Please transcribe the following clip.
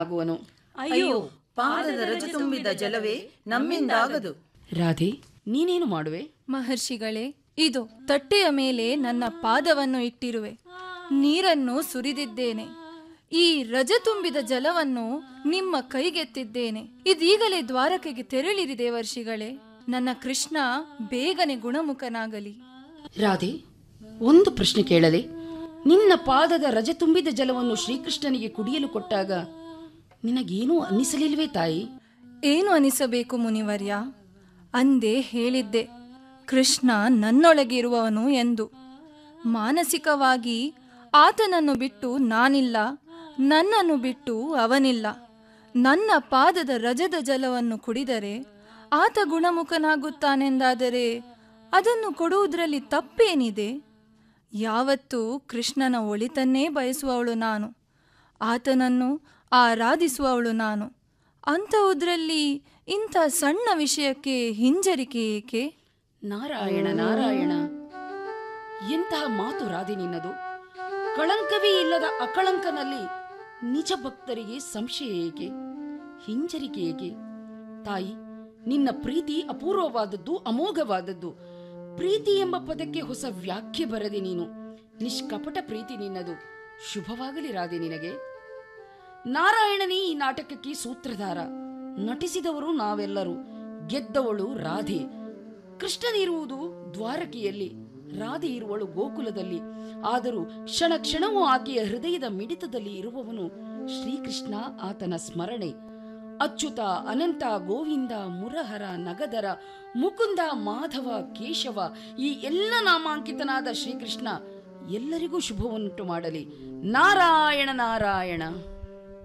ಆಗುವನು ಅಯ್ಯೋ ಪಾದದ ರಜ ತುಂಬಿದ ಜಲವೇ ನಮ್ಮಿಂದಾಗದು ರಾಧೆ ನೀನೇನು ಮಾಡುವೆ ಮಹರ್ಷಿಗಳೇ ಇದು ತಟ್ಟೆಯ ಮೇಲೆ ನನ್ನ ಪಾದವನ್ನು ಇಟ್ಟಿರುವೆ ನೀರನ್ನು ಸುರಿದಿದ್ದೇನೆ ಈ ರಜ ತುಂಬಿದ ಜಲವನ್ನು ನಿಮ್ಮ ಕೈಗೆತ್ತಿದ್ದೇನೆ ಇದೀಗಲೇ ದ್ವಾರಕೆಗೆ ತೆರಳಿರಿ ದೇವರ್ಷಿಗಳೇ ನನ್ನ ಕೃಷ್ಣ ಬೇಗನೆ ಗುಣಮುಖನಾಗಲಿ ರಾಧೆ ಒಂದು ಪ್ರಶ್ನೆ ಕೇಳಲೆ ನಿನ್ನ ಪಾದದ ರಜ ತುಂಬಿದ ಜಲವನ್ನು ಶ್ರೀಕೃಷ್ಣನಿಗೆ ಕುಡಿಯಲು ಕೊಟ್ಟಾಗ ನಿನಗೇನೂ ಅನ್ನಿಸಲಿಲ್ವೇ ತಾಯಿ ಏನು ಅನಿಸಬೇಕು ಮುನಿವರ್ಯ ಅಂದೇ ಹೇಳಿದ್ದೆ ಕೃಷ್ಣ ನನ್ನೊಳಗಿರುವವನು ಎಂದು ಮಾನಸಿಕವಾಗಿ ಆತನನ್ನು ಬಿಟ್ಟು ನಾನಿಲ್ಲ ನನ್ನನ್ನು ಬಿಟ್ಟು ಅವನಿಲ್ಲ ನನ್ನ ಪಾದದ ರಜದ ಜಲವನ್ನು ಕುಡಿದರೆ ಆತ ಗುಣಮುಖನಾಗುತ್ತಾನೆಂದಾದರೆ ಅದನ್ನು ಕೊಡುವುದರಲ್ಲಿ ತಪ್ಪೇನಿದೆ ಯಾವತ್ತೂ ಕೃಷ್ಣನ ಒಳಿತನ್ನೇ ಬಯಸುವವಳು ನಾನು ಆತನನ್ನು ಆರಾಧಿಸುವವಳು ನಾನು ಅಂಥವುದ್ರಲ್ಲಿ ಇಂಥ ಸಣ್ಣ ವಿಷಯಕ್ಕೆ ಹಿಂಜರಿಕೆ ಏಕೆ ನಾರಾಯಣ ನಾರಾಯಣ ಎಂತಹ ಮಾತು ರಾಧೆ ನಿನ್ನದು ಕಳಂಕವೇ ಇಲ್ಲದ ಅಕಳಂಕನಲ್ಲಿ ನಿಜ ಭಕ್ತರಿಗೆ ಸಂಶಯ ಏಕೆ ಹಿಂಜರಿಕೆ ಏಕೆ ತಾಯಿ ನಿನ್ನ ಪ್ರೀತಿ ಅಪೂರ್ವವಾದದ್ದು ಅಮೋಘವಾದದ್ದು ಪ್ರೀತಿ ಎಂಬ ಪದಕ್ಕೆ ಹೊಸ ವ್ಯಾಖ್ಯೆ ಬರದೆ ನೀನು ನಿಷ್ಕಪಟ ಪ್ರೀತಿ ನಿನ್ನದು ಶುಭವಾಗಲಿ ರಾಧೆ ನಿನಗೆ ನಾರಾಯಣನೇ ಈ ನಾಟಕಕ್ಕೆ ಸೂತ್ರಧಾರ ನಟಿಸಿದವರು ನಾವೆಲ್ಲರೂ ಗೆದ್ದವಳು ರಾಧೆ ಕೃಷ್ಣನಿರುವುದು ದ್ವಾರಕೆಯಲ್ಲಿ ರಾಧೆ ಇರುವಳು ಗೋಕುಲದಲ್ಲಿ ಆದರೂ ಕ್ಷಣ ಕ್ಷಣವೂ ಆಕೆಯ ಹೃದಯದ ಮಿಡಿತದಲ್ಲಿ ಇರುವವನು ಶ್ರೀಕೃಷ್ಣ ಆತನ ಸ್ಮರಣೆ ಅಚ್ಯುತ ಅನಂತ ಗೋವಿಂದ ಮುರಹರ ನಗದರ ಮುಕುಂದ ಮಾಧವ ಕೇಶವ ಈ ಎಲ್ಲ ನಾಮಾಂಕಿತನಾದ ಶ್ರೀಕೃಷ್ಣ ಎಲ್ಲರಿಗೂ ಶುಭವನ್ನುಂಟು ಮಾಡಲಿ ನಾರಾಯಣ ನಾರಾಯಣ